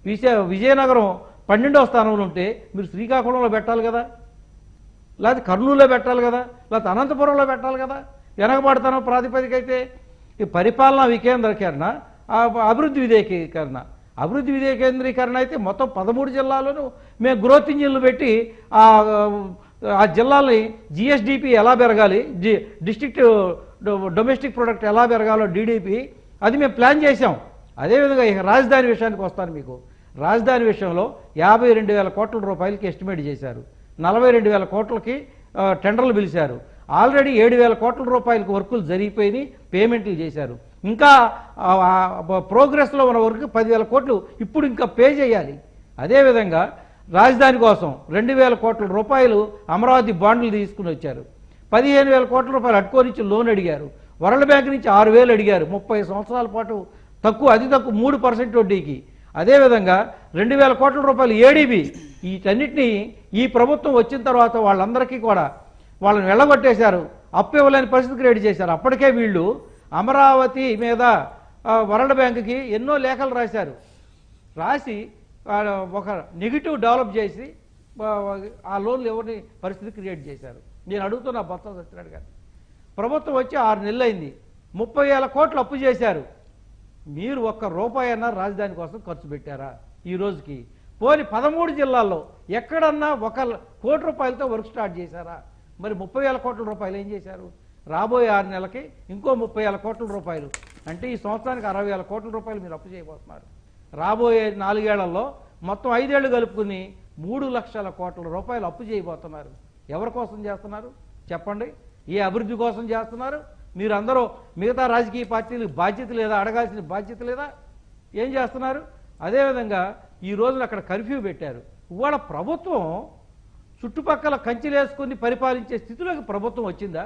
విజయ విజయనగరం పన్నెండవ స్థానంలో ఉంటే మీరు శ్రీకాకుళంలో పెట్టాలి కదా లేకపోతే కర్నూలులో పెట్టాలి కదా లేకపోతే అనంతపురంలో పెట్టాలి కదా వెనకబడతనం ప్రాతిపదిక అయితే ఈ పరిపాలనా వికేంద్రీకరణ ఆ అభివృద్ధి విధేయకీకరణ అభివృద్ధి విధేయకేంద్రీకరణ అయితే మొత్తం పదమూడు జిల్లాల్లోనూ మేము గ్రోత్ ఇంజిన్లు పెట్టి ఆ ఆ జిల్లాల్ని జిఎస్డిపి ఎలా పెరగాలి జి డిస్ట్రిక్ట్ డొమెస్టిక్ ప్రొడక్ట్ ఎలా పెరగాలో డిడిపి అది మేము ప్లాన్ చేసాం అదేవిధంగా ఇక రాజధాని విషయానికి వస్తాను మీకు రాజధాని విషయంలో యాభై రెండు వేల కోట్ల రూపాయలకి ఎస్టిమేట్ చేశారు నలభై రెండు వేల కోట్లకి ఆ, టెండర్లు పిలిచారు ఆల్రెడీ ఏడు వేల కోట్ల రూపాయలకు వర్కులు జరిగిపోయి పేమెంట్లు చేశారు ఇంకా ఆ, ఆ, ప్రోగ్రెస్లో ఉన్న వర్క్ పదివేల కోట్లు ఇప్పుడు ఇంకా పే చేయాలి అదేవిధంగా రాజధాని కోసం రెండు వేల కోట్ల రూపాయలు అమరావతి బాండ్లు తీసుకుని వచ్చారు పదిహేను వేల కోట్ల రూపాయలు అట్టుకో నుంచి లోన్ అడిగారు వరల్డ్ బ్యాంక్ నుంచి ఆరు వేలు అడిగారు ముప్పై సంవత్సరాల పాటు తక్కువ అతి తక్కువ మూడు పర్సెంట్ వడ్డీకి అదేవిధంగా రెండు వేల కోట్ల రూపాయలు ఏడీబీ వీటన్నిటినీ ఈ ప్రభుత్వం వచ్చిన తర్వాత వాళ్ళందరికీ కూడా వాళ్ళని వెళ్ళగొట్టేశారు అప్పు ఇవ్వలేని పరిస్థితి క్రియేట్ చేశారు అప్పటికే వీళ్ళు అమరావతి మీద ఆ, వరల్డ్ బ్యాంకుకి ఎన్నో లేఖలు రాశారు రాసి ఆ, ఒక నెగిటివ్ డెవలప్ చేసి ఆ, ఆ లోన్లు ఎవరిని పరిస్థితి క్రియేట్ చేశారు నేను అడుగుతున్నా బొత్స సత్యనారాయణ గారు ప్రభుత్వం వచ్చి ఆరు నెలలు అయింది ముప్పై వేల కోట్లు అప్పు చేశారు మీరు ఒక్క రూపాయి అన్నా రాజధాని కోసం ఖర్చు పెట్టారా ఈ రోజుకి పోని పదమూడు జిల్లాల్లో ఎక్కడన్నా ఒక కోటి రూపాయలతో వర్క్ స్టార్ట్ చేశారా మరి ముప్పై వేల కోట్ల రూపాయలు ఏం చేశారు రాబోయే ఆరు నెలలకి ఇంకో ముప్పై వేల కోట్ల రూపాయలు అంటే ఈ సంవత్సరానికి అరవై వేల కోట్ల రూపాయలు మీరు అప్పు చేయబోతున్నారు రాబోయే నాలుగేళ్లలో మొత్తం ఐదేళ్లు కలుపుకుని మూడు లక్షల కోట్ల రూపాయలు అప్పు చేయబోతున్నారు ఎవరి కోసం చేస్తున్నారు చెప్పండి ఏ అభివృద్ధి కోసం చేస్తున్నారు మీరు అందరూ మిగతా రాజకీయ పార్టీలకు బాధ్యత లేదా అడగాల్సిన బాధ్యత లేదా ఏం చేస్తున్నారు అదేవిధంగా ఈ రోజున అక్కడ కర్ఫ్యూ పెట్టారు ఇవాళ ప్రభుత్వం చుట్టుపక్కల కంచెలేసుకొని పరిపాలించే స్థితిలోకి ప్రభుత్వం వచ్చిందా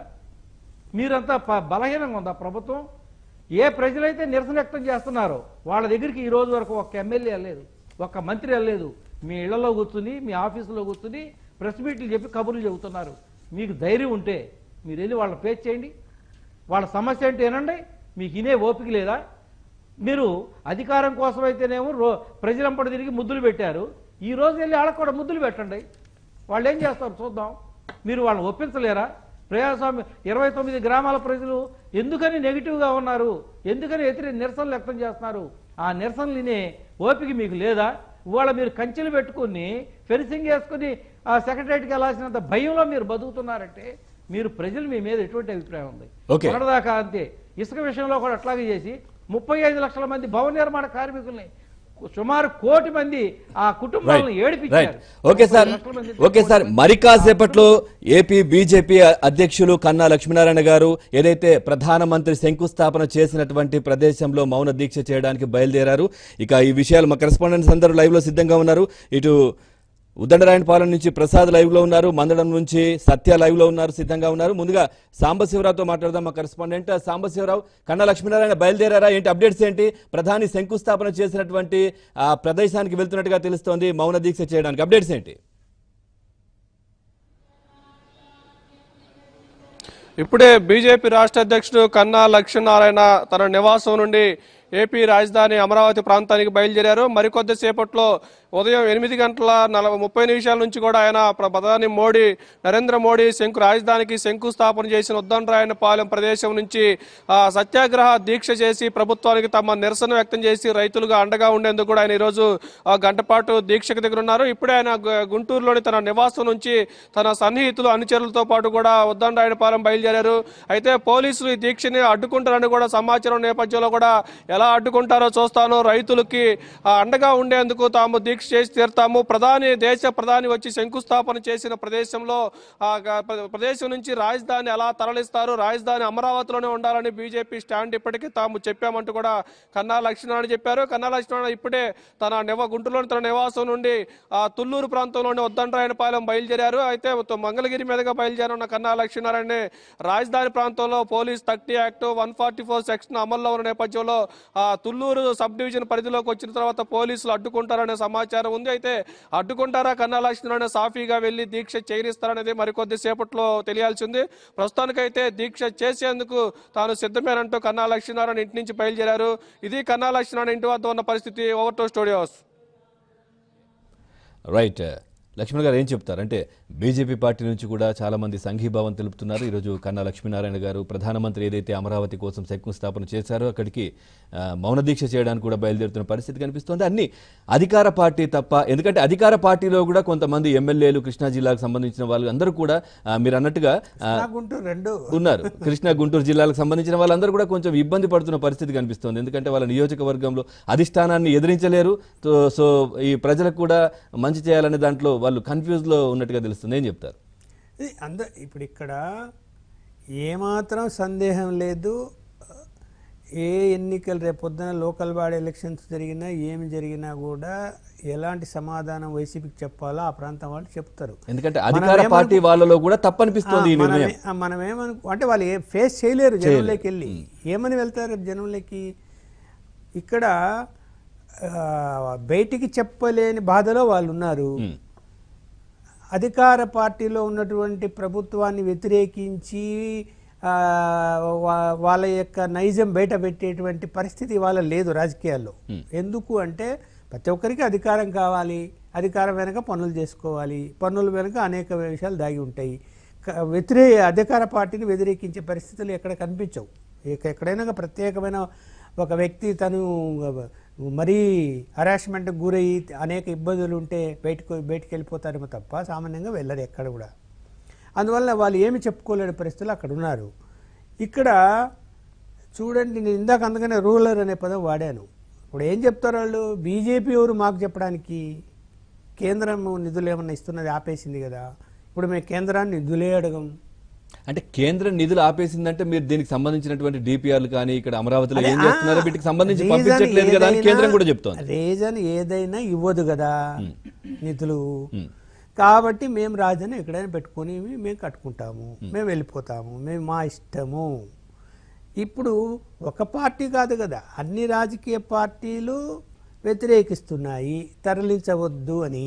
మీరంతా ప- బలహీనంగా ఉందా ప్రభుత్వం ఏ ప్రజలైతే నిరసన వ్యక్తం చేస్తున్నారో వాళ్ళ దగ్గరికి ఈ రోజు వరకు ఒక్క ఎమ్మెల్యే వెళ్ళలేదు ఒక్క మంత్రి వెళ్ళలేదు మీ ఇళ్లలో కూర్చుని మీ ఆఫీసులో కూర్చుని ప్రెస్ మీట్లు చెప్పి కబుర్లు చెబుతున్నారు మీకు ధైర్యం ఉంటే మీరు వెళ్ళి వాళ్ళ పేరు చేయండి వాళ్ళ సమస్య ఏంటి ఏనండి మీకు ఇనే ఓపిక లేదా మీరు అధికారం కోసం అయితేనేమో రో ప్రజలంపడి తిరిగి ముద్దులు పెట్టారు ఈ రోజు వెళ్ళి వాళ్ళకు కూడా ముద్దులు పెట్టండి వాళ్ళు ఏం చేస్తారు చూద్దాం మీరు వాళ్ళని ఒప్పించలేరా ప్రజాస్వామ్య ఇరవై తొమ్మిది గ్రామాల ప్రజలు ఎందుకని నెగిటివ్గా ఉన్నారు ఎందుకని వ్యతిరేక నిరసనలు వ్యక్తం చేస్తున్నారు ఆ నిరసనలు వినే ఓపిక మీకు లేదా ఇవాళ మీరు కంచెలు పెట్టుకుని ఫెన్సింగ్ వేసుకుని ఆ సెక్రటరీకి వెళ్ళాల్సినంత భయంలో మీరు బతుకుతున్నారంటే మీరు ప్రజలు మీ మీద ఎటువంటి అభిప్రాయం ఉంది Okay. మొన్నటిదాకా అంతే ఇసుక విషయంలో కూడా అట్లాగే చేసి ముప్పై ఐదు లక్షల మంది భవన నిర్మాణ కార్మికుల్ని సుమారు కోటి మంది ఆ కుటుంబాలను రైట్ ఏడిపించారు ఓకే సార్ ముప్పై లక్షల మంది ఓకే సార్ మరి కాసేపట్లో ఏపీ బీజేపీ అధ్యక్షులు కన్నా లక్ష్మీనారాయణ గారు ఏదైతే ప్రధానమంత్రి శంకుస్థాపన చేసినటువంటి ప్రదేశంలో మౌన దీక్ష చేయడానికి బయలుదేరారు ఇక ఈ విషయాలు మా కరెస్పాండెంట్స్ అందరూ లైవ్ లో సిద్ధంగా ఉన్నారు ఇటు ఉదండరాయణపాలెం నుంచి ప్రసాద్ లైవ్ లో ఉన్నారు మందడం నుంచి సత్య లైవ్ లో ఉన్నారు సిద్ధంగా ఉన్నారు ముందుగా సాంబశివరావుతో మాట్లాడదాం మా కరెస్పాండెంట్ సాంబశివరావు కన్నా లక్ష్మీనారాయణ బయలుదేరారా ఏంటి అప్డేట్స్ ఏంటి ప్రధాని శంకుస్థాపన చేసినటువంటి ఆ ప్రదేశానికి వెళ్తున్నట్టుగా తెలుస్తోంది మౌన దీక్ష చేయడానికి అప్డేట్స్ ఏంటి ఇప్పుడే బీజేపీ రాష్ట్ర అధ్యక్షుడు కన్నా లక్ష్మీనారాయణ తన నివాసం నుండి ఏపీ రాజధాని అమరావతి ప్రాంతానికి బయలుదేరారు మరికొద్ది సేపట్లో ఉదయం ఎనిమిది గంటల నలభై ముప్పై నిమిషాల నుంచి కూడా ఆయన ప్ర- ప్రధాని మోడీ నరేంద్ర మోడీ శంకు రాజధానికి శంకుస్థాపన చేసిన ఉద్దండరాయనపాలెం ప్రదేశం నుంచి ఆ, సత్యాగ్రహ దీక్ష చేసి ప్రభుత్వానికి తమ నిరసన వ్యక్తం చేసి రైతులుగా అండగా ఉండేందుకు కూడా ఆయన ఈరోజు ఆ, గంట పాటు దీక్షకు దగ్గర ఉన్నారు ఇప్పుడే ఆయన గు- గుంటూరులోని తన నివాసం నుంచి తన సన్నిహితులు అనుచరులతో పాటు కూడా ఉద్దండరాయనపాలెం బయలుదేరారు అయితే పోలీసులు ఈ దీక్షని అడ్డుకుంటారని కూడా సమాచారం నేపథ్యంలో కూడా ఎలా అడ్డుకుంటారో చూస్తాను రైతులకి ఆ, అండగా ఉండేందుకు తాము దీక్ష చేసి తీరుతాము ప్రధాని దేశ ప్రధాని వచ్చి శంకుస్థాపన చేసిన ప్రదేశంలో ఆ గ- ప్ర- ప్రదేశం నుంచి రాజధాని ఎలా తరలిస్తారు రాజధాని అమరావతిలోనే ఉండాలని బీజేపీ స్టాండ్ ఇప్పటికీ తాము చెప్పామంటూ కూడా కన్నా లక్ష్మీనారాయణ చెప్పారు కన్నా లక్ష్మీనారాయణ ఇప్పుడే తన నివ గుంటూరులోని తన నివాసం నుండి ఆ తుళ్ళూరు ప్రాంతంలోని ఉద్దండరాయనపాలెం బయలుదేరారు అయితే తో- మంగళగిరి మీదుగా బయలుదేరున్న కన్నా లక్ష్మీనారాయణ రాజధాని ప్రాంతంలో police thirty act one forty four section అమల్లో ఉన్న నేపథ్యంలో ఆ తుళ్ళూరు సబ్ డివిజన్ పరిధిలోకి వచ్చిన తర్వాత పోలీసులు అడ్డుకుంటారనే సమాచారం ఉంది అయితే అడ్డుకుంటారా కన్నా లక్ష్మీనారాయణ సాఫీగా వెళ్లి దీక్ష చేయనిస్తారనేది మరికొద్ది సేపట్లో తెలియాల్సి ఉంది ప్రస్తుతానికైతే దీక్ష చేసేందుకు తాను సిద్ధమేనంటూ కన్నా లక్ష్మీనారాయణ ఇంటి నుంచి బయలుదేరారు ఇది కన్నా లక్ష్మీనారాయణ ఇంటి వద్ద ఉన్న పరిస్థితి over to studios right Lakshman garu ఏం చెప్తారు అంటే బీజేపీ పార్టీ నుంచి కూడా చాలా మంది సంఘీభావం తెలుపుతున్నారు ఈరోజు కన్నా లక్ష్మీనారాయణ గారు ప్రధానమంత్రి ఏదైతే అమరావతి కోసం శంకుస్థాపన చేశారో అక్కడికి ఆ, మౌన దీక్ష చేయడానికి కూడా బయలుదేరుతున్న పరిస్థితి కనిపిస్తోంది అన్ని అధికార పార్టీ తప్ప ఎందుకంటే అధికార పార్టీలో కూడా కొంతమంది ఎమ్మెల్యేలు కృష్ణా జిల్లాకు సంబంధించిన వాళ్ళు అందరూ కూడా ఆ, మీరు అన్నట్టుగా ఆ, గుంటూరు రెండు ఉన్నారు కృష్ణా గుంటూరు జిల్లాలకు సంబంధించిన వాళ్ళందరూ కూడా కొంచెం ఇబ్బంది పడుతున్న పరిస్థితి కనిపిస్తోంది ఎందుకంటే వాళ్ళ నియోజకవర్గంలో అధిష్టానాన్ని ఎదిరించలేరు తో- సో ఈ ప్రజలకు కూడా మంచి చేయాలనే దాంట్లో వాళ్ళు కన్ఫ్యూజ్ లో ఉన్నట్టుగా తెలుస్తుంది ఏం చెప్తారు ఇది అంద ఇప్పుడు ఇక్కడ ఏమాత్రం సందేహం లేదు ఏ ఎన్నికలు రేపొద్దున లోకల్ బాడీ ఎలక్షన్స్ జరిగినా ఏమి జరిగినా కూడా ఎలాంటి సమాధానం వైసీపీకి చెప్పాలో ఆ ప్రాంతం వాళ్ళు చెప్తారు ఎందుకంటే మనం అధికార ఏమనుకు- పార్టీ వాళ్ళలో కూడా తప్పనిపిస్తోంది ఈ ఆ, మనమే- నిర్ణయం ఆ, మనం ఏమనుకు అంటే వాళ్ళు ఏ ఫేస్ చేయలేరు జనంలోకి వెళ్ళి ఏమని వెళ్తారు జనంలోకి ఇక్కడ ఆ, బయటికి చెప్పలేని బాధలో వాళ్ళు ఉన్నారు ఉమ్. అధికార పార్టీలో ఉన్నటువంటి ప్రభుత్వాన్ని వ్యతిరేకించి ఆ, వా- వాళ్ళ యొక్క నైజం బయట పెట్టేటువంటి పరిస్థితి వాళ్ళ లేదు రాజకీయాల్లో ఎందుకు అంటే ప్రతి ఒక్కరికి అధికారం కావాలి అధికారం వెనక పనులు చేసుకోవాలి పన్నుల వెనక అనేక విషయాలు దాగి ఉంటాయి క- వ్యతిరే అధికార పార్టీని వ్యతిరేకించే పరిస్థితులు ఎక్కడ కనిపించవు ఇక ఎక్కడైనా ఒక ప్రత్యేకమైన ఒక వ్యక్తి తను మరీ హరాస్మెంట్కి గురయ్యి అనేక ఇబ్బందులు ఉంటే బయటకు బయటికి వెళ్ళిపోతారేమో తప్ప సామాన్యంగా వెళ్ళరు ఎక్కడ కూడా అందువల్ల వాళ్ళు ఏమి చెప్పుకోలేని పరిస్థితులు అక్కడ ఉన్నారు ఇక్కడ చూడండి నేను ఇందాక అందుకనే రూరల్ అనే పదం వాడాను ఇప్పుడు ఏం చెప్తారు వాళ్ళు బీజేపీ ఎవరు మాకు చెప్పడానికి కేంద్రం నిధులు ఏమన్నా ఇస్తున్నది ఆపేసింది కదా ఇప్పుడు మేము కేంద్రాన్ని నిధులే అడగం అంటే కేంద్రం నిధులు ఆపేసిందంటే మీరు దీనికి సంబంధించినటువంటి డిపిఆర్లు కానీ ఇక్కడ అమరావతిలో ఏం అదే, చేస్తున్నారో ఆ, వీటికి సంబంధించి రీజన్ పంపించట్లేదు కదా అని ఏదైనా- కేంద్రం కూడా చెప్తోంది రీజన్ ఏదైనా ఇవ్వదు కదా నిధులు ఉమ్. కాబట్టి మేము రాజధాని ఎక్కడైనా పెట్టుకొని మేము కట్టుకుంటాము మేము వెళ్ళిపోతాము మేము మా ఇష్టము ఇప్పుడు ఒక పార్టీ కాదు కదా అన్ని రాజకీయ పార్టీలు వ్యతిరేకిస్తున్నాయి తరలించవద్దు అని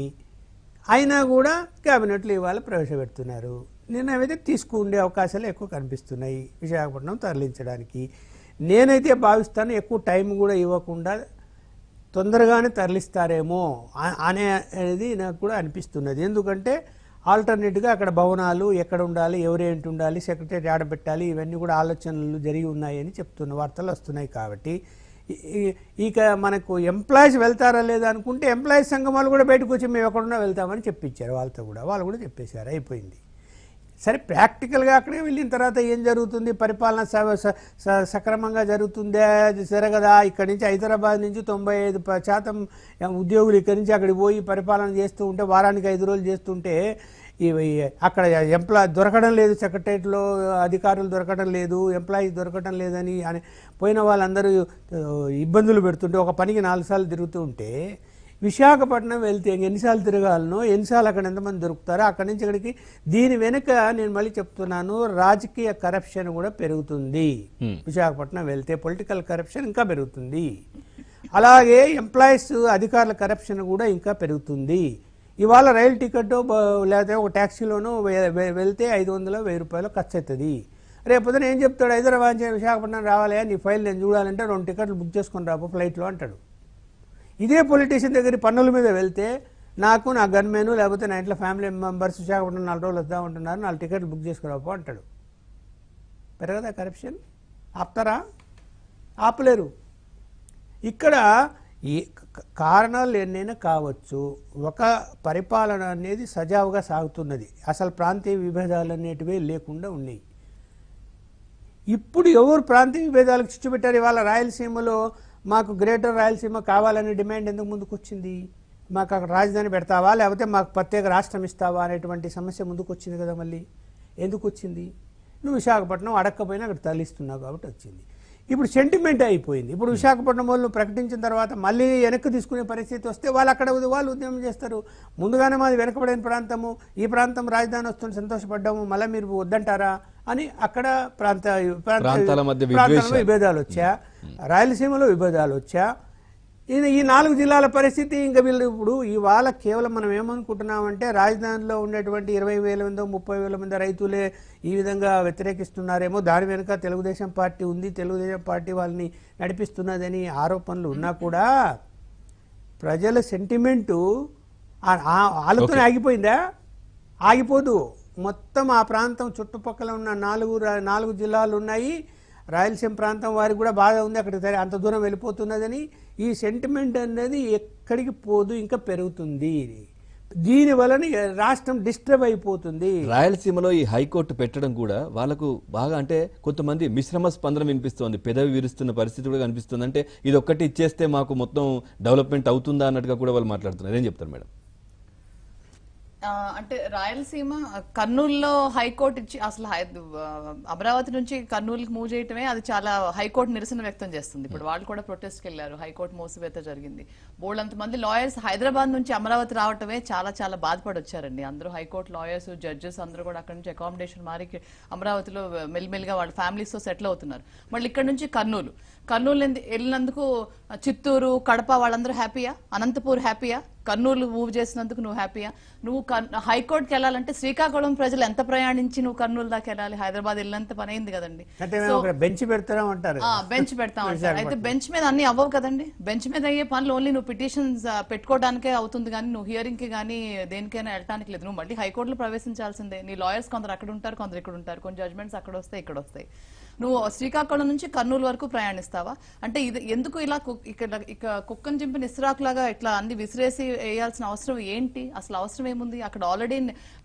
అయినా కూడా క్యాబినెట్లు ఇవాళ ప్రవేశపెడుతున్నారు నిర్ణయం అయితే తీసుకుండే అవకాశాలు ఎక్కువ కనిపిస్తున్నాయి విశాఖపట్నం తరలించడానికి నేనైతే భావిస్తాను ఎక్కువ టైం కూడా ఇవ్వకుండా తొందరగానే తరలిస్తారేమో ఆ- అనే అనేది నాకు కూడా అనిపిస్తున్నది ఎందుకంటే ఆల్టర్నేట్గా అక్కడ భవనాలు ఎక్కడ ఉండాలి ఎవరేంటి ఉండాలి సెక్రటరీ ఆడబెట్టాలి ఇవన్నీ కూడా ఆలోచనలు జరిగి ఉన్నాయని చెప్తున్న వార్తలు వస్తున్నాయి కాబట్టి ఈ- ఈ- ఇక మనకు ఎంప్లాయీస్ వెళ్తారా లేదా అనుకుంటే ఎంప్లాయీస్ సంఘం వాళ్ళు కూడా బయటకు వచ్చి మేము ఎక్కడున్నా వెళ్తామని చెప్పించారు వాళ్ళతో కూడా వాళ్ళు కూడా చెప్పేశారు అయిపోయింది సరే ప్రాక్టికల్గా అక్కడే వెళ్ళిన తర్వాత ఏం జరుగుతుంది పరిపాలన స- స- స- సక్రమంగా జరుగుతుందా అది జరగదా ఇక్కడి నుంచి హైదరాబాద్ నుంచి తొంభై ఐదు ప- శాతం ఉద్యోగులు ఇక్కడి నుంచి అక్కడికి పోయి పరిపాలన చేస్తూ ఉంటే వారానికి ఐదు రోజులు చేస్తుంటే ఇవి అక్కడ ఎంప్లాయ్ దొరకడం లేదు సెక్రటరియట్లో అధికారులు దొరకడం లేదు ఎంప్లాయీస్ దొరకడం లేదని అని పోయిన వాళ్ళందరూ ఆ, ఇబ్బందులు పెడుతుంటే ఒక పనికి నాలుగు సార్లు తిరుగుతూ ఉంటే విశాఖపట్నం వెళ్తే ఎన్నిసార్లు తిరగాలనో ఎన్నిసార్లు అక్కడ ఎంతమంది దొరుకుతారో అక్కడి నుంచి ఇక్కడికి దీని వెనుక నేను మళ్ళీ చెప్తున్నాను రాజకీయ కరప్షన్ కూడా పెరుగుతుంది Hmm. విశాఖపట్నం వెళ్తే పొలిటికల్ కరప్షన్ ఇంకా పెరుగుతుంది అలాగే ఎంప్లాయీస్ అధికారుల కరప్షన్ కూడా ఇంకా పెరుగుతుంది ఇవాళ రైలు టికెట్ లేకపోతే ఒక ట్యాక్సీలోనో వె- వె- వెళ్తే ఐదు వందలు వెయ్యి రూపాయలు ఖర్చు అవుతుంది రేపు పొద్దున ఏం చెప్తాడు హైదరాబాద్ నుంచి విశాఖపట్నం రావాలి నీ ఫైల్ నేను చూడాలంటే రెండు టికెట్లు బుక్ చేసుకొని రాబో ఫ్లైట్లో అంటాడు ఇదే పొలిటీషియన్ దగ్గర పన్నుల మీద వెళ్తే నాకు నా గన్మెన్ లేకపోతే నా ఇంట్లో ఫ్యామిలీ మెంబర్స్ విశాఖపట్నం నాలుగు రోజులు వద్దాం అంటున్నారు నాలుగు టికెట్లు బుక్ చేసుకురాపో అంటాడు పెరగదా కరప్షన్ ఆపుతారా ఆపలేరు ఇక్కడ ఈ క- కారణాలు ఎన్నైనా కావచ్చు ఒక పరిపాలన అనేది సజావుగా సాగుతున్నది అసలు ప్రాంతీయ విభేదాలు అనేటివే లేకుండా ఉన్నాయి ఇప్పుడు ఎవరు ప్రాంతీయ విభేదాలకు చిచ్చు పెట్టారు ఇవాళ రాయలసీమలో మాకు గ్రేటర్ రాయలసీమ కావాలనే డిమాండ్ ఎందుకు ముందుకు వచ్చింది మాకు అక్కడ రాజధాని పెడతావా లేకపోతే మాకు ప్రత్యేక రాష్ట్రం ఇస్తావా అనేటువంటి సమస్య ముందుకు వచ్చింది కదా మళ్ళీ ఎందుకు వచ్చింది నువ్వు విశాఖపట్నం అడక్కపోయినా అక్కడ తరలిస్తున్నావు కాబట్టి వచ్చింది ఇప్పుడు సెంటిమెంట్ అయిపోయింది ఇప్పుడు విశాఖపట్నం వాళ్ళు ప్రకటించిన తర్వాత మళ్ళీ వెనక్కి తీసుకునే పరిస్థితి వస్తే వాళ్ళు అక్కడ వాళ్ళు ఉద్యమం చేస్తారు ముందుగానే మాది వెనకబడిన ప్రాంతము ఈ ప్రాంతం రాజధాని వస్తుంది సంతోషపడ్డాము మళ్ళీ మీరు వద్దంటారా అని అక్కడ ప్రాంత ప్రాంత- ప్రాంతాల మధ్య ప్రాంతాలలో విద్వేషాలు. విభేదాలు వచ్చా రాయలసీమలో విభేదాలు వచ్చా ఈ- ఈ నాలుగు జిల్లాల పరిస్థితి ఇంకా వీళ్ళు ఇప్పుడు ఇవాళ కేవలం మనం ఏమనుకుంటున్నామంటే రాజధానిలో ఉండేటువంటి ఇరవై వేల మంది ముప్పై వేల మంది రైతులే ఈ విధంగా వ్యతిరేకిస్తున్నారేమో దాని వెనుక తెలుగుదేశం పార్టీ ఉంది తెలుగుదేశం పార్టీ వాళ్ళని నడిపిస్తున్నదని ఆరోపణలు ఉన్నా కూడా ప్రజల సెంటిమెంటు ఆ- ఆ- వాళ్ళతోనే ఆగిపోయిందా ఆగిపోదు మొత్తం ఆ ప్రాంతం చుట్టుపక్కల ఉన్న నాలుగు రా- నాలుగు జిల్లాలు ఉన్నాయి రాయలసీమ ప్రాంతం వారికి కూడా బాగా ఉంది అక్కడ సరే అంత దూరం వెళ్ళిపోతున్నదని ఈ సెంటిమెంట్ అనేది ఎక్కడికి పోదు ఇంకా పెరుగుతుంది దీని వలన రాష్ట్రం డిస్టర్బ్ అయిపోతుంది రాయలసీమలో ఈ హైకోర్టు పెట్టడం కూడా వాళ్ళకు బాగా అంటే కొంతమంది మిశ్రమ స్పందన వినిపిస్తోంది పెదవి విరుస్తున్న పరిస్థితి కూడా కనిపిస్తుంది అంటే ఇది ఒక్కటి ఇచ్చేస్తే మాకు మొత్తం డెవలప్మెంట్ అవుతుందా అన్నట్టుగా కూడా వాళ్ళు మాట్లాడుతున్నారు ఏం చెప్తారు మేడం ఆ, అంటే రాయలసీమ కర్నూలులో హైకోర్టు ఇచ్చి అసలు హై- ఆ, అమరావతి నుంచి కర్నూలుకి మూవ్ చేయటమే అది చాలా హైకోర్టు నిరసన వ్యక్తం చేస్తుంది ఇప్పుడు వాళ్ళు కూడా ప్రొటెస్ట్కి వెళ్ళారు హైకోర్టు మోసవేత జరిగింది బోల్డంత మంది లాయర్స్ హైదరాబాద్ నుంచి అమరావతి రావటమే చాలా చాలా బాధపడి వచ్చారండి అందరూ హైకోర్టు లాయర్స్ జడ్జెస్ అందరూ కూడా అక్కడ నుంచి అకామిడేషన్ మారి అమరావతిలో మెల్లిమెల్లిగా వాళ్ళ ఫ్యామిలీస్తో సెటిల్ అవుతున్నారు మళ్ళీ ఇక్కడ నుంచి కర్నూలు కర్నూలు ఎందు- వెళ్ళినందుకు చిత్తూరు కడప వాళ్ళందరూ హ్యాపీయా అనంతపూర్ హ్యాపీయా కర్నూలు మూవ్ చేసినందుకు నువ్వు హ్యాపీయా నువ్వు కర్- హైకోర్టుకి వెళ్ళాలంటే శ్రీకాకుళం ప్రజలు ఎంత ప్రయాణించి నువ్వు కర్నూలు దాకా వెళ్ళాలి హైదరాబాద్ వెళ్ళినంత పని అయింది కదండి అంటే మేము ఒక బెంచ్ పెడతాం అంటారు ఆ, బెంచ్ పెడతా ఉంటారు అయితే బెంచ్ మీద అన్ని అవ్వవు కదండి బెంచ్ మీద అయ్యే పనులు ఓన్లీ నువ్వు పిటిషన్స్ పెట్టుకోవడానికే అవుతుంది కానీ నువ్వు హియరింగ్ కి కానీ దేనికైనా వెళ్ళడానికి లేదు నువ్వు మళ్ళీ హైకోర్టులో ప్రవేశించాల్సిందే నీ లాయర్స్ కొందరు అక్కడ ఉంటారు కొందరు ఇక్కడ ఉంటారు కొన్ని జడ్జ్మెంట్స్ అక్కడ వస్తాయి ఇక్కడ వస్తాయి నువ్వు శ్రీకాకుళం నుంచి కర్నూలు వరకు ప్రయాణిస్తావా అంటే ఇది ఎందుకు ఇలా కు- ఇక్కడ ఇక కుక్కని చింపిన ఇస్రాక్లాగా ఇట్లా అన్ని విసిరేసి వేయాల్సిన అవసరం ఏంటి అసలు అవసరం ఏముంది అక్కడ ఆల్రెడీ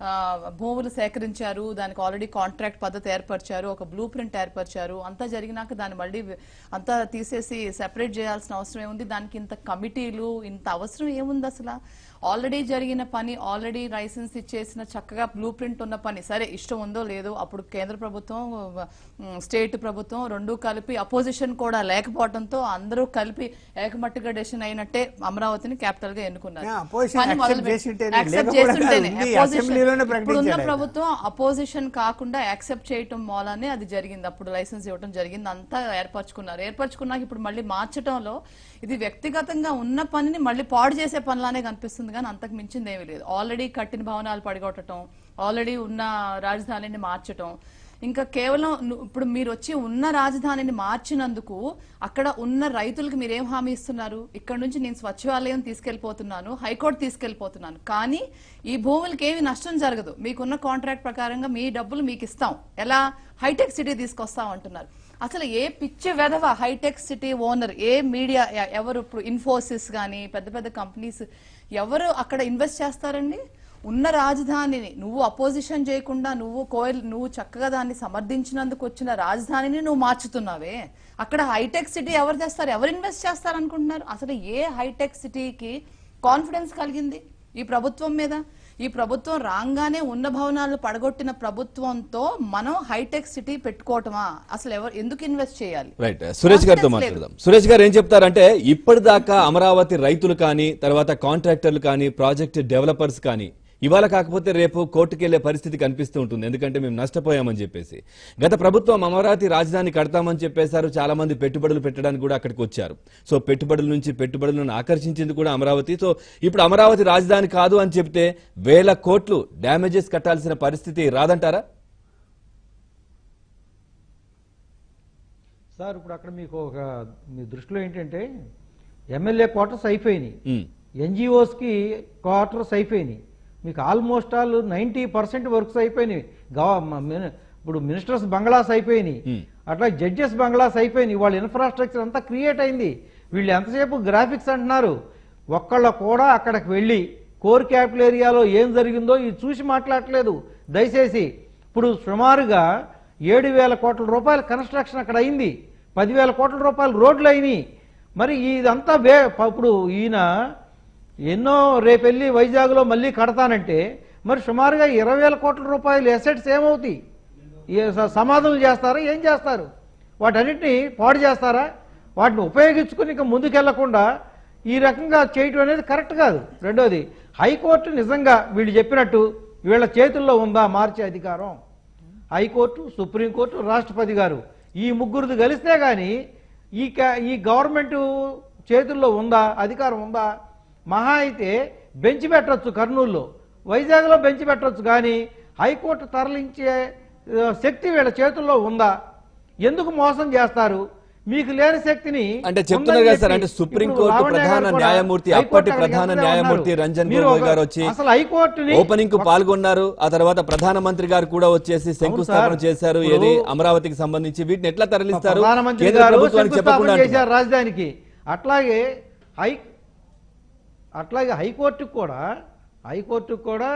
భూములు సేకరించారు దానికి ఆల్రెడీ కాంట్రాక్ట్ పద్ధతి ఏర్పరిచారు ఒక బ్లూ ప్రింట్ ఏర్పరిచారు అంతా జరిగినాక దాన్ని మళ్ళీ వి- అంతా తీసేసి సెపరేట్ చేయాల్సిన అవసరం ఏముంది దానికి ఇంత కమిటీలు ఇంత అవసరం ఏముంది అసలు ఆల్రెడీ జరిగిన పని ఆల్రెడీ లైసెన్స్ ఇచ్చేసిన చక్కగా బ్లూ ప్రింట్ ఉన్న పని సరే ఇష్టం ఉందో లేదో అప్పుడు కేంద్ర ప్రభుత్వం ఉమ్, స్టేట్ ప్రభుత్వం రెండు కలిపి అపోజిషన్ కూడా లేకపోవడంతో అందరూ కలిపి ఏకమట్టుగా డెసిషన్ అయినట్టే అమరావతిని క్యాపిటల్ గా ఎన్నుకున్నారు Yeah, opposition పని accept మొదలుపెట్టి- చేసింటేనే, accept లేకపోవడం కాదు, చేస్తుంటేనే. ఉంది, Opposition- అసెంబ్లీలోనే ఇప్పుడున్న ప్రకటించాడు ఆయన. ప్రభుత్వం అపోజిషన్ కాకుండా యాక్సెప్ట్ చేయటం మూలానే అది జరిగింది అప్పుడు లైసెన్స్ ఇవ్వడం జరిగింది అంతా ఏర్పరచుకున్నారు ఏర్పరచుకున్నాక ఇప్పుడు మళ్ళీ మార్చడంలో ఇది వ్యక్తిగతంగా ఉన్న పనిని మళ్ళీ పాడు చేసే పనిలానే కనిపిస్తుంది కానీ అంతకు మించింది ఏమీ లేదు ఆల్రెడీ కట్టిన భవనాలు పడగొట్టడం ఆల్రెడీ ఉన్న రాజధానిని మార్చటం ఇంకా కేవలం ను- ఇప్పుడు మీరు వచ్చి ఉన్న రాజధానిని మార్చినందుకు అక్కడ ఉన్న రైతులకు మీరేం హామీ ఇస్తున్నారు ఇక్కడ నుంచి నేను స్వచ్ఛాలయం తీసుకెళ్లిపోతున్నాను హైకోర్టు తీసుకెళ్లిపోతున్నాను కానీ ఈ భూములకి ఏమి నష్టం జరగదు మీకున్న కాంట్రాక్ట్ ప్రకారంగా మీ డబ్బులు మీకు ఇస్తాం ఎలా హైటెక్ సిటీ తీసుకొస్తాం అంటున్నారు అసలు ఏ పిచ్చి వెధవ హైటెక్ సిటీ ఓనర్ ఏ మీడియా ఎ- ఎవరు ఇప్పుడు ఇన్ఫోసిస్ కానీ పెద్ద పెద్ద కంపెనీస్ ఎవరు అక్కడ ఇన్వెస్ట్ చేస్తారండి ఉన్న రాజధానిని నువ్వు అపోజిషన్ చేయకుండా నువ్వు కోయల్ నువ్వు చక్కగా దాన్ని సమర్థించినందుకు వచ్చిన రాజధానిని నువ్వు మార్చుతున్నావే అక్కడ హైటెక్ సిటీ ఎవరు తెస్తారు ఎవరు ఇన్వెస్ట్ చేస్తారు అనుకుంటున్నారు అసలు ఏ హైటెక్ సిటీకి కాన్ఫిడెన్స్ కలిగింది ఈ ప్రభుత్వం మీద ఈ ప్రభుత్వం రాగానే ఉన్న భవనాలు పడగొట్టిన ప్రభుత్వంతో మనం హైటెక్ సిటీ పెట్టుకోవటమా అసలు ఎవరు ఎందుకు ఇన్వెస్ట్ చేయాలి రైట్ సురేష్ గారితో Confidence లేదు. మాట్లాడదాం సురేష్ గారు ఏం చెప్తారంటే ఇప్పటిదాకా అమరావతి రైతులు కానీ తర్వాత కాంట్రాక్టర్లు కానీ ప్రాజెక్ట్ డెవలపర్స్ కానీ ఇవాళ కాకపోతే రేపు కోర్టుకు వెళ్లే పరిస్థితి కనిపిస్తూ ఉంటుంది ఎందుకంటే మేము నష్టపోయామని చెప్పేసి గత ప్రభుత్వం అమరావతి రాజధాని కడతామని చెప్పేశారు చాలా మంది పెట్టుబడులు పెట్టడానికి కూడా అక్కడికి వచ్చారు సో పెట్టుబడుల నుంచి పెట్టుబడులను ఆకర్షించింది కూడా అమరావతి సో ఇప్పుడు అమరావతి రాజధాని కాదు అని చెప్తే వేల కోట్లు డ్యామేజెస్ కట్టాల్సిన పరిస్థితి రాదంటారా సార్ ఇప్పుడు అక్కడ మీకు ఒక మీ దృష్టిలో ఏంటంటే ఎమ్మెల్యే క్వార్టర్స్ అయిపోయినాయి ఉమ్, ఎన్జిఓస్కి క్వార్టర్స్ అయిపోయినాయి మీకు almost all ninety percent works అయిపోయినాయి గవ- మ- మిన- ఇప్పుడు మినిస్టర్స్ బంగ్లాస్ అయిపోయినాయి Hmm. అట్లా జడ్జెస్ బంగ్లాస్ అయిపోయినాయి వాళ్ళ ఇన్ఫ్రాస్ట్రక్చర్ అంతా క్రియేట్ అయింది వీళ్ళు ఎంతసేపు గ్రాఫిక్స్ అంటున్నారు ఒక్కళ్ళ కూడా అక్కడికి వెళ్ళి కోర్ క్యాపిటల్ ఏరియాలో ఏం జరిగిందో ఇది చూసి మాట్లాడట్లేదు దయచేసి ఇప్పుడు సుమారుగా ఏడు వేల కోట్ల రూపాయల కన్స్ట్రక్షన్ అక్కడ అయింది పదివేల కోట్ల రూపాయల రోడ్లు అయినాయి మరి ఇదంతా వే ఇప్పుడు ఈయన ఎన్నో రేపెళ్ళి వైజాగ్లో మళ్ళీ కడతానంటే మరి సుమారుగా ఇరవై వేల కోట్ల రూపాయలు ఎసెట్స్ ఏమవుతాయి ఏ స- సమాధులు చేస్తారా ఏం చేస్తారు వాటన్నిటిని పాడు చేస్తారా వాటిని ఉపయోగించుకుని ఇక ముందుకెళ్లకుండా ఈ రకంగా చేయటం అనేది కరెక్ట్ కాదు రెండోది హైకోర్టు నిజంగా వీళ్ళు చెప్పినట్టు వీళ్ళ చేతుల్లో ఉందా మార్చే అధికారం హైకోర్టు సుప్రీంకోర్టు రాష్ట్రపతి గారు ఈ ముగ్గురిది కలిస్తే గాని ఈ క- ఈ గవర్నమెంట్ చేతుల్లో ఉందా అధికారం ఉందా మహా అయితే బెంచ్ పెట్టొచ్చు కర్నూలులో వైజాగ్లో బెంచ్ పెట్టొచ్చు కానీ హైకోర్టు తరలించే ఆ, శక్తి వీళ్ళ చేతుల్లో ఉందా ఎందుకు మోసం చేస్తారు మీకు లేని శక్తిని అంటే చెప్తున్నారు ఉందని కదా సార్, చెప్పి అంటే సుప్రీంకోర్టు ఇప్పుడు లావణ్య గారు ప్రధాన కూడా న్యాయమూర్తి, హైకోర్టు అప్పటి అక్కడికి ప్రధాన వెళ్తే న్యాయమూర్తి ఉన్నారు. రంజన్ మీరు గొగోయ్ ఒక- గారు వచ్చి అసలు హైకోర్టుని ఓపెనింగ్ కు పాల్గొన్నారు ఆ తర్వాత ప్రధానమంత్రి గారు కూడా వచ్చేసి శంకుస్థాపన సార్. చేశారు ఇప్పుడు ఏది అమరావతికి సంబంధించి వీటిని ఎట్లా తరలిస్తారు ప్రధానమంత్రి కేంద్ర గారు ప్రభుత్వానికి చెప్పకుండా శంకుస్థాపన అంటున్నారు. చేశారు రాజధానికి అట్లాగే హై అట్లాగే హైకోర్టుకు కూడా హైకోర్టుకు కూడా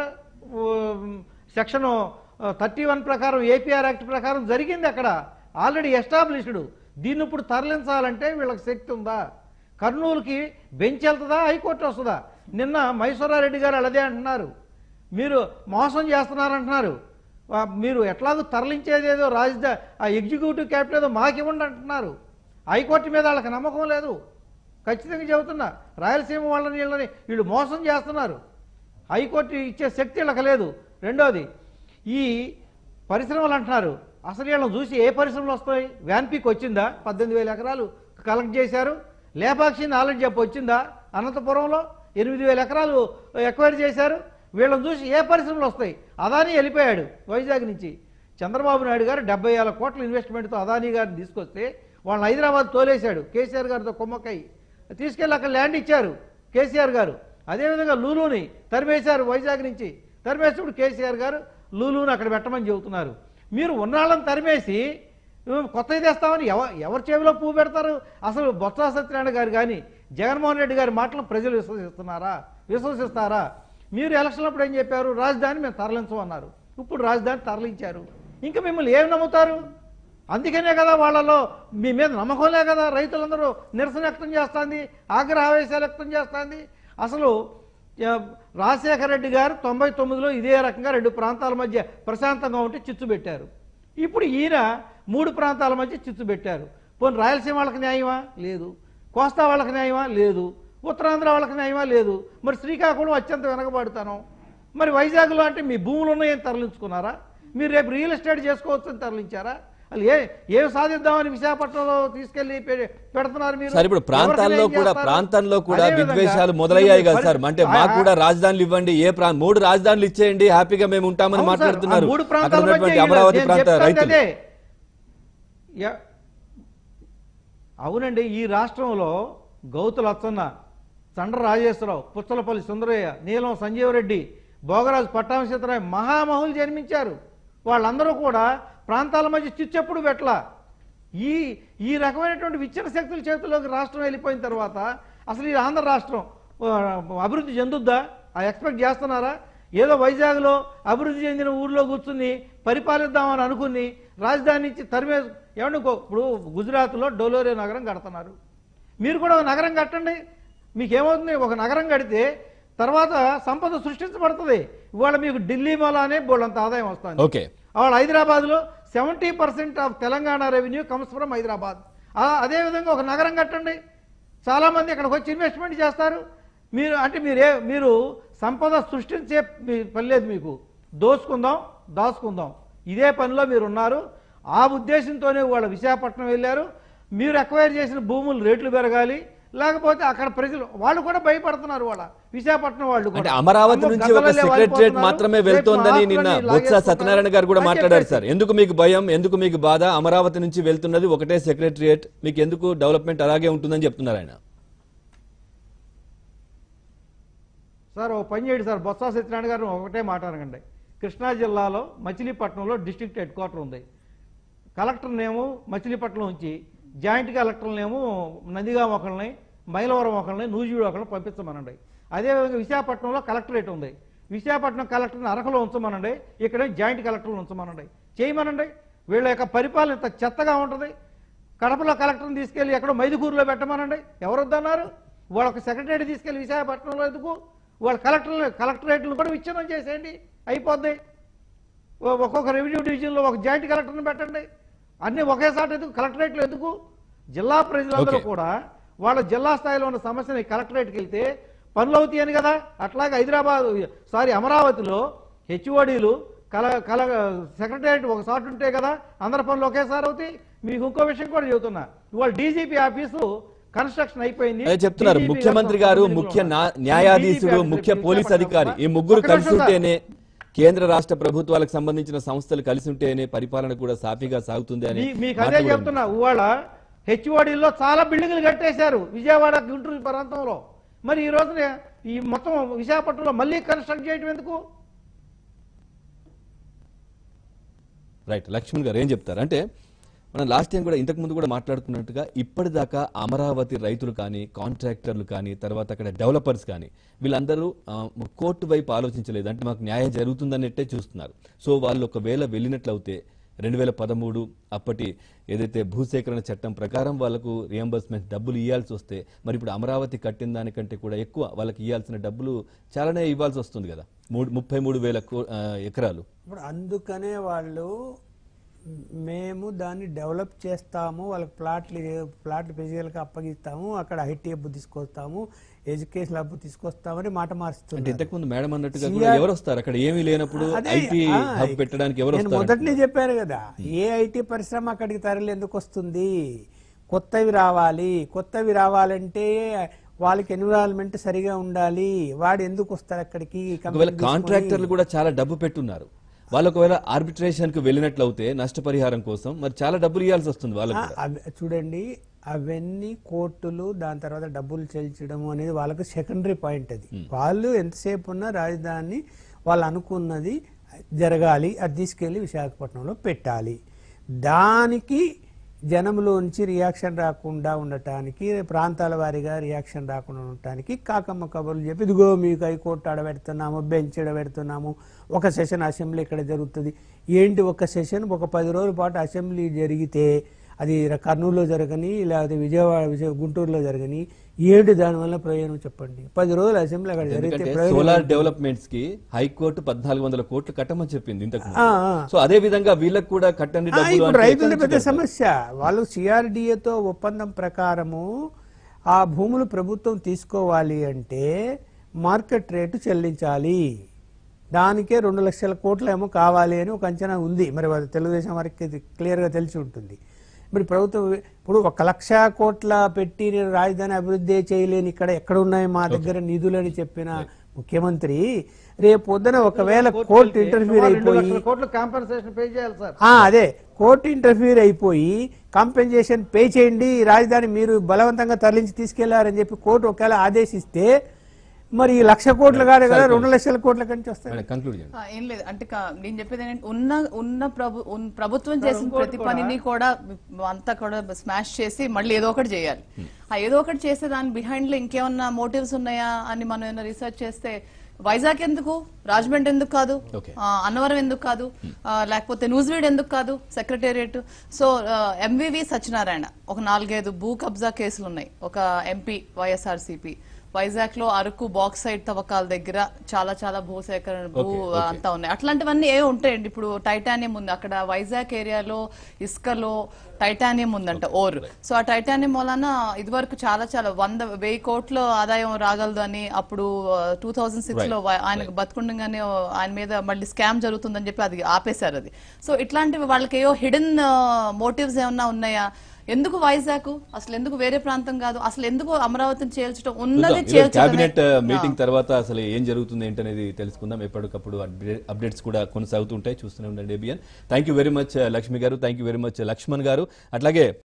ఉమ్, సెక్షన్ థర్టీ వన్ ప్రకారం ఏపీఆర్ యాక్ట్ ప్రకారం జరిగింది అక్కడ ఆల్రెడీ ఎస్టాబ్లిష్డ్ దీన్ని ఇప్పుడు తరలించాలంటే వీళ్ళకి శక్తి ఉందా కర్నూలుకి బెంచ్ వెళ్తుందా హైకోర్టు వస్తుందా నిన్న మైసూరారెడ్డి గారు అలాగే అంటున్నారు మీరు మోసం చేస్తున్నారంటున్నారు ఆ, మీరు ఎట్లాగో తరలించేది ఏదో రాజధాని ఆ ఎగ్జిక్యూటివ్ క్యాపిటల్ ఏదో మాకివ్వండి అంటున్నారు హైకోర్టు మీద వాళ్ళకి నమ్మకం లేదు ఖచ్చితంగా చెబుతున్నా రాయలసీమ వాళ్ళని వీళ్ళని వీళ్ళు మోసం చేస్తున్నారు హైకోర్టు ఇచ్చే శక్తి వీళ్ళకి లేదు రెండోది ఈ పరిశ్రమలు అంటున్నారు అసలు వీళ్ళని చూసి ఏ పరిశ్రమలు వస్తాయి వ్యాన్పీక్ వచ్చిందా పద్దెనిమిది వేల ఎకరాలు కలెక్ట్ చేశారు లేపాక్షి నాలెడ్జ్ చెప్పు వచ్చిందా అనంతపురంలో ఎనిమిది వేల ఎకరాలు ఎక్వైర్ చేశారు వీళ్ళని చూసి ఏ పరిశ్రమలు వస్తాయి అదానీ వెళ్ళిపోయాడు వైజాగ్ నుంచి చంద్రబాబు నాయుడు గారు డెబ్బై వేల కోట్ల ఇన్వెస్ట్మెంట్తో అదానీ గారిని తీసుకొస్తే వాళ్ళని హైదరాబాద్ తోలేశాడు కేసీఆర్ గారితో కుమ్మక్కై తీసుకెళ్ళి అక్కడ ల్యాండ్ ఇచ్చారు కేసీఆర్ గారు అదేవిధంగా లూలుని తరిమేశారు వైజాగ్ నుంచి తరిమేసినప్పుడు కేసీఆర్ గారు లూలుని అక్కడ పెట్టమని చెబుతున్నారు మీరు ఉన్నాళ్ళని తరిమేసి ఉమ్, కొత్తవి తెస్తామని ఎవ ఎవరి చెవిలో పువ్వు పెడతారు అసలు బొత్స సత్యనారాయణ గారు కానీ జగన్మోహన్ రెడ్డి గారి మాటలు ప్రజలు విశ్వసిస్తున్నారా విశ్వసిస్తారా మీరు ఎలక్షన్లప్పుడు ఏం చెప్పారు రాజధాని మేము తరలించమన్నారు ఇప్పుడు రాజధాని తరలించారు ఇంకా మిమ్మల్ని ఏం నమ్ముతారు అందుకనే కదా వాళ్ళలో మీ మీద నమ్మకంలే కదా రైతులందరూ నిరసన వ్యక్తం చేస్తుంది ఆగ్రహ ఆవేశాలు వ్యక్తం చేస్తుంది అసలు ఆ, రాజశేఖర రెడ్డి గారు తొంభై తొమ్మిదిలో ఇదే రకంగా రెండు ప్రాంతాల మధ్య ప్రశాంతంగా ఉంటే చిచ్చు పెట్టారు ఇప్పుడు ఈయన మూడు ప్రాంతాల మధ్య చిచ్చు పెట్టారు పోనీ రాయలసీమ వాళ్ళకి న్యాయమా లేదు కోస్తా వాళ్ళకి న్యాయమా లేదు ఉత్తరాంధ్ర వాళ్ళకి న్యాయమా లేదు మరి శ్రీకాకుళం అత్యంత వెనకబడతాను మరి వైజాగ్లో అంటే మీ భూములు ఉన్నాయని తరలించుకున్నారా మీరు రేపు రియల్ ఎస్టేట్ చేసుకోవచ్చని తరలించారా అసలు ఏ ఏం సాధిద్దామని విశాఖపట్నంలో తీసుకెళ్లి పె- పెడుతున్నారు మీరు సార్ ఇప్పుడు ప్రాంతాల్లో ఎవరికైనా ఏం కూడా చేస్తారు? ప్రాంతంలో కూడా అదేవిధంగా విద్వేషాలు మొదలయ్యాయి కదా పరి- సార్ అంటే ఆ- మాకు కూడా రాజధానులు ఇవ్వండి ఏ ప్రా మూడు రాజధానులు ఇచ్చేయండి హ్యాపీగా మేము ఉంటామని అవును సార్, మాట్లాడుతున్నారు ఆ మూడు అక్కడ ప్రాంతాల మధ్య ఉన్నటువంటి వీళ్ళు- అమరావతి నేను ప్రాంత చెప్తాను రైతులు అదే. యా- అవునండి ఈ రాష్ట్రంలో గౌతుల అచ్చన్న చండ్ర రాజేశ్వరరావు పుచ్చలపల్లి సుందరయ్య నీలం సంజీవరెడ్డి భోగరాజు పట్టాభిషేతరావు మహామహులు జన్మించారు వాళ్ళందరూ కూడా ప్రాంతాల మధ్య చిచ్చెప్పుడు పెట్టలా ఈ ఈ రకమైనటువంటి విచ్ఛిన్న శక్తుల చేతుల్లోకి రాష్ట్రం వెళ్ళిపోయిన తర్వాత అసలు ఈ ఆంధ్ర రాష్ట్రం ఆ, అభివృద్ధి చెందుద్దా ఆ ఎక్స్పెక్ట్ చేస్తున్నారా ఏదో వైజాగ్లో అభివృద్ధి చెందిన ఊర్లో కూర్చుని పరిపాలిద్దామని అనుకుని రాజధాని నుంచి తరిమే ఏమండి ఇంకో- ఇప్పుడు గుజరాత్లో డోలోరే నగరం కడుతున్నారు మీరు కూడా ఒక నగరం కట్టండి మీకేమవుతుంది ఒక నగరం కడితే తర్వాత సంపద సృష్టించబడుతుంది ఇవాళ మీకు ఢిల్లీ మూలానే బోళ్ళంత ఆదాయం వస్తుంది ఓకే వాళ్ళ హైదరాబాద్లో seventy percent of Telangana revenue comes from Hyderabad ఆ- అదేవిధంగా ఒక నగరం కట్టండి చాలామంది ఇక్కడికి వచ్చి ఇన్వెస్ట్మెంట్ చేస్తారు మీరు అంటే మీరే మీరు సంపద సృష్టించే మీ- పని లేదు మీకు దోచుకుందాం దాచుకుందాం ఇదే పనిలో మీరు ఉన్నారు ఆ ఉద్దేశంతోనే వాళ్ళ విశాఖపట్నం వెళ్ళారు మీరు ఎక్వైర్ చేసిన భూములు రేట్లు పెరగాలి లేకపోతే అక్కడ ప్రజలు వాళ్ళు కూడా భయపడుతున్నారు వాళ్ళ విశాఖపట్నం వాళ్ళు కూడా. అంటే అమరావతి అమ్మో, నుంచి ఒక గద్దలల్లే సెక్రటరియట్ వాలిపోతున్నారు. మాత్రమే రేపు వెళ్తోందని ఆస్తులన్నీ నిన్న బొత్స లాగేసుకుంటారు సత్యనారాయణ గారు కూడా అని మాట్లాడారు చెప్పేసి. సార్ ఎందుకు మీకు భయం ఎందుకు మీకు బాధ అమరావతి నుంచి వెళ్తున్నది ఒకటే సెక్రటరియట్ మీకు ఎందుకు డెవలప్మెంట్ అలాగే ఉంటుందని చెప్తున్నారు ఆయన సార్ ఓ పని చేయండి సార్ బొత్స సత్యనారాయణ గారు ఒకటే మాట అనకండి కృష్ణా జిల్లాలో మచిలీపట్నంలో డిస్ట్రిక్ట్ హెడ్ క్వార్టర్ ఉంది కలెక్టర్నేమో మచిలీపట్నం ఉంచి జాయింట్ కలెక్టర్నేమో నందిగాం ఒకరిని మైలవరం ఒకరిని నూజివీడు ఒకరిని పంపించమనండి అదేవిధంగా విశాఖపట్నంలో కలెక్టరేట్ ఉంది విశాఖపట్నం కలెక్టర్ని అరకలో ఉంచమనండి ఇక్కడ జాయింట్ కలెక్టర్లు ఉంచమనండి చేయమనండి వీళ్ళ యొక్క పరిపాలన ఇంత చెత్తగా ఉంటుంది కడపలో కలెక్టర్ని తీసుకెళ్లి ఎక్కడో మైదుకూరులో పెట్టమనండి ఎవరు వద్దన్నారు వాళ్ళ ఒక సెక్రటరీ తీసుకెళ్లి విశాఖపట్నంలో ఎందుకు వాళ్ళ కలెక్టర్ కలెక్టరేట్లు కూడా విచ్ఛిన్నం చేసేయండి అయిపోద్ది ఓ- ఒక్కొక్క రెవెన్యూ డివిజన్లో ఒక జాయింట్ కలెక్టర్ని పెట్టండి అన్ని ఒకేసారి ఎందుకు కలెక్టరేట్లు ఎందుకు జిల్లా ప్రజలందరూ Okay. కూడా వాళ్ళ జిల్లా స్థాయిలో ఉన్న సమస్యని కలెక్టరేట్కి వెళ్తే పనులు అవుతాయని కదా అట్లాగే హైదరాబాద్ సారీ అమరావతిలో హెచ్ఓడీలు కల కల సెక్రటరేట్ ఒక చోట ఉంటే కదా అందరి పనులు ఒకేసారి అవుతాయి మీకు ఇంకో విషయం కూడా చెబుతున్నా ఇవాళ డీజీపీ ఆఫీసు కన్స్ట్రక్షన్ అయిపోయింది అదే చెప్తున్నారు DGP ముఖ్యమంత్రి గారు గారు తొమ్మిది ముఖ్య ఉన్నారు. నా- న్యాయాధీశుడు DGP ముఖ్య ఆఫీసు పోలీస్ అధికారి ఈ ముగ్గురు ఒక్క నిమిషం కలిసి సార్. ఉంటేనే కేంద్ర రాష్ట్ర ప్రభుత్వాలకు సంబంధించిన సంస్థలు కలిసి ఉంటేనే పరిపాలన కూడా సాఫీగా సాగుతుంది అని మీ- మీకు మాట అదే కూడా ఉంది. చెప్తున్నా ఇవాళ హెచ్ఓడిలో చాలా బిల్డింగులు కట్టేశారు విజయవాడ గుంటూరు ప్రాంతంలో మరి ఈ రోజున ఈ మొత్తం విశాఖపట్నంలో మళ్ళీ కన్స్ట్రక్ట్ చేయడం ఎందుకు రైట్ లక్ష్మణ్ గారు ఏం చెప్తారు అంటే మనం లాస్ట్ టైం కూడా ఇంతకు ముందు కూడా మాట్లాడుకున్నట్టుగా ఇప్పటిదాకా అమరావతి రైతులు కానీ కాంట్రాక్టర్లు కానీ తర్వాత అక్కడ డెవలపర్స్ కానీ వీళ్ళందరూ ఆ, కోర్టు వైపు ఆలోచించలేదు అంటే మాకు న్యాయం జరుగుతుందన్నట్టే చూస్తున్నారు సో వాళ్ళు ఒకవేళ వెళ్ళినట్లయితే రెండు వేల పదమూడు అప్పటి ఏదైతే భూసేకరణ చట్టం ప్రకారం వాళ్ళకు రియంబర్స్మెంట్ డబ్బులు ఇవ్వాల్సి వస్తే మరి ఇప్పుడు అమరావతి కట్టిన దానికంటే కూడా ఎక్కువ వాళ్ళకి ఇవ్వాల్సిన డబ్బులు చాలానే ఇవ్వాల్సి వస్తుంది కదా మూడు ముప్పై మూడు వేల కో- ఆ, ఎకరాలు ఇప్పుడు అందుకనే వాళ్ళు మేము దాన్ని డెవలప్ చేస్తాము వాళ్ళకి ప్లాట్లు ప్లాట్లు ప్రజలకు అప్పగిస్తాము అక్కడ ఐటీ హబ్ తీసుకొస్తాము ఎడ్యుకేషన్ హబ్ తీసుకొస్తామని మాట అంటే మారుస్తున్నారు ఇంతకు ముందు మేడం అన్నట్టుగా కూడా ఎవరు వస్తారు అక్కడ ఏమీ లేనప్పుడు అదే, ఐటీ ఆ, హబ్ పెట్టడానికి ఎవరు నేను వస్తారు మొదటినే చెప్పాను కదా ఏ ఐటీ పరిశ్రమ అక్కడికి తరలి ఎందుకు వస్తుంది కొత్తవి రావాలి కొత్తవి రావాలంటే వాళ్ళకి ఎన్విరాన్మెంట్ సరిగా ఉండాలి వాడు ఎందుకు వస్తారు అక్కడికి ఒకవేళ కంపెనీ తీసుకొని- కాంట్రాక్టర్లు కూడా చాలా డబ్బు పెట్టున్నారు వాళ్ళు ఒకవేళ ఆర్బిట్రేషన్ కు వెళ్ళినట్లయితే నష్టపరిహారం కోసం మరి చాలా డబ్బులు ఇవ్వాల్సి వస్తుంది వాళ్ళకు ఆ, కూడా. అవి- చూడండి అవన్నీ కోర్టులు దాని తర్వాత డబ్బులు చెల్లించడం అనేది వాళ్ళకు సెకండరీ పాయింట్ అది వాళ్ళు ఎంతసేపు ఉన్నా రాజధాని వాళ్ళు అనుకున్నది జరగాలి అది తీసుకెళ్లి విశాఖపట్నంలో పెట్టాలి దానికి జనంలోంచి రియాక్షన్ రాకుండా ఉండటానికి ప్రాంతాల వారీగా రియాక్షన్ రాకుండా ఉండటానికి కాకమ్మ కబుర్లు చెప్పి ఇదిగో మీకు హైకోర్టు ఆడబెడుతున్నాము బెంచ్ ఆడబెడుతున్నాము ఒక సెషన్ అసెంబ్లీ ఇక్కడ జరుగుతుంది ఏంటి ఒక సెషన్ ఒక పది రోజుల పాటు అసెంబ్లీ జరిగితే అది కర్నూలులో జరగని లేకపోతే విజయవాడ విజయ గుంటూరులో జరగని ఏంటి దానివల్ల ప్రయోజనం చెప్పండి పది రోజులు అసెంబ్లీ అక్కడ జరిగితే ఎందుకంటే ప్రయోజనం సోలార్ డెవలప్మెంట్స్ కి హైకోర్టు పద్నాలుగు వందల కోట్లు కట్టమని చెప్పింది ఇంతకు ముందు. ఆ, ఆ. సో అదే విధంగా వీళ్ళకి కూడా కట్టండి ఆ, డబ్బులు ఇప్పుడు అంటే రైతుల ఎక్కడి పెద్ద నుంచి సమస్య వాళ్ళు సిఆర్డిఏతో ఒప్పందం ప్రకారము ఆ భూములు ప్రభుత్వం తీసుకోవాలి అంటే మార్కెట్ రేటు చెల్లించాలి దానికే రెండు లక్షల కోట్లు ఏమో కావాలి అని ఒక అంచనా ఉంది మరి వాళ్ళ తెలుగుదేశం వారికి ఇది క్లియర్గా తెలిసి ఉంటుంది మరి ప్రభుత్వం ఇప్పుడు ఒక లక్ష కోట్ల పెట్టి నేను రాజధాని అభివృద్ధి చేయలేని ఇక్కడ ఎక్కడ ఉన్నాయి మా దగ్గర నిధులని చెప్పిన ముఖ్యమంత్రి రేపు పొద్దున ఒకవేళ కోర్టు ఇంటర్ఫీర్ సుమారు రెండు అయిపోయి లక్షల కోట్లు కాంపెన్సేషన్ పే చేయాలి సార్ ఆ, అదే కోర్టు ఇంటర్ఫీర్ అయిపోయి కాంపెన్సేషన్ పే చేయండి ఈ రాజధాని మీరు బలవంతంగా తరలించి తీసుకెళ్లారని చెప్పి కోర్టు ఒకవేళ ఆదేశిస్తే మరి ఈ లక్ష కోట్లు కాదు కదా రెండు లక్షల కోట్ల కంచి వస్తాయి మేడం కంక్లూడ్ చేయండి ఆ, ఏం లేదు అంటే కా- నేను చెప్పేది ఏంటంటే ఉన్న ఉన్న ప్రభు ఉన్- ప్రభుత్వం చేసిన ప్రతి పనిని కూడా అంతా కూడా స్మాష్ చేసి మళ్ళీ ఏదో ఒకటి చేయాలి ఆ ఏదో ఒకటి చేసే దాని బిహైండ్ లో ఇంకేమన్నా మోటివ్స్ ఉన్నాయా అని మనం ఏమైనా రీసెర్చ్ చేస్తే వైజాగ్ ఎందుకు రాజమండ్రి ఎందుకు కాదు Okay. ఆ, అన్నవరం ఎందుకు కాదు ఆ, లేకపోతే న్యూజివీడ్ ఎందుకు కాదు సెక్రటేరియట్ సో ఎంవివి సత్యనారాయణ ఒక నాలుగైదు భూ కబ్జా కేసులు ఉన్నాయి ఒక ఎంపీ వైఎస్ఆర్సీపీ వైజాగ్ లో అరకు బాక్సైడ్ తవ్వకాల దగ్గర చాలా చాలా భూసేకరణ భూ Okay, okay. అంతా ఉన్నాయి అట్లాంటివన్నీ ఏ ఉంటాయండి ఇప్పుడు టైటానియం ఉంది అక్కడ వైజాగ్ ఏరియాలో ఇసుకలో టైటానియం ఉందంట ఓర్ సో ఆ టైటానియం వలన ఇదివరకు చాలా చాలా వంద వెయ్యి కోట్ల ఆదాయం రాగలదు అని అప్పుడు టూ థౌజండ్ సిక్స్ లో వా- ఆయన బతుకుండగానే ఆయన మీద మళ్ళీ స్కామ్ జరుగుతుందని చెప్పి అది ఆపేశారు అది సో ఇట్లాంటివి వాళ్ళకి ఏవో హిడెన్ మోటివ్స్ ఏమన్నా ఉన్నాయా ఎందుకు వైజాగ్ అసలు ఎందుకు వేరే ప్రాంతం కాదు అసలు ఎందుకు అమరావతిని చేల్చడం ఉన్నది చేల్చడమే. కేబినెట్ మీటింగ్ తర్వాత అసలు ఏం జరుగుతుంది ఏంటనేది తెలుసుకుందాం ఎప్పటికప్పుడు అప్డేట్స్ కూడా కొనసాగుతుంటాయి చూస్తూనే ఉండండి ABN thank you very much Lakshmi garu thank you very much Lakshman garu అట్లాగే